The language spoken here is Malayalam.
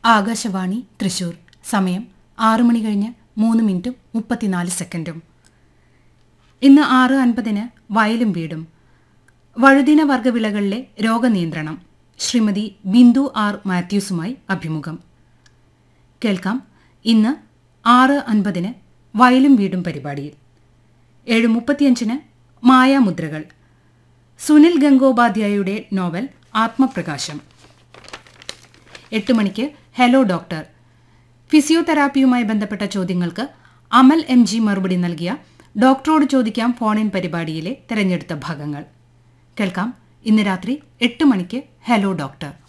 ആകാശവാണി തൃശൂർ സമയം ആറു മണി കഴിഞ്ഞ് മൂന്ന് മിനിറ്റും മുപ്പത്തിനാല് സെക്കൻഡും ഇന്ന് ആറ് അൻപതിന് വയലും വീടും വഴുതിന വർഗവിളകളിലെ രോഗനിയന്ത്രണം ശ്രീമതി ബിന്ദു ആർ മാത്യൂസുമായി അഭിമുഖം കേൾക്കാം ഇന്ന് ആറ് അൻപതിന് വയലും വീടും പരിപാടിയിൽ ഏഴ് മുപ്പത്തിയഞ്ചിന് മായാമുദ്രകൾ സുനിൽ ഗംഗോപാധ്യായയുടെ നോവൽ ആത്മപ്രകാശം എട്ട് മണിക്ക് ഹലോ ഡോക്ടർ ഫിസിയോതെറാപ്പിയുമായി ബന്ധപ്പെട്ട ചോദ്യങ്ങൾക്ക് അമൽ എം ജി മറുപടി നൽകിയ ഡോക്ടറോട് ചോദിക്കാം ഫോണിൻ പരിപാടിയിലെ തെരഞ്ഞെടുത്ത ഭാഗങ്ങൾ കേൾക്കാം ഇന്ന് രാത്രി എട്ട് മണിക്ക് ഹലോ ഡോക്ടർ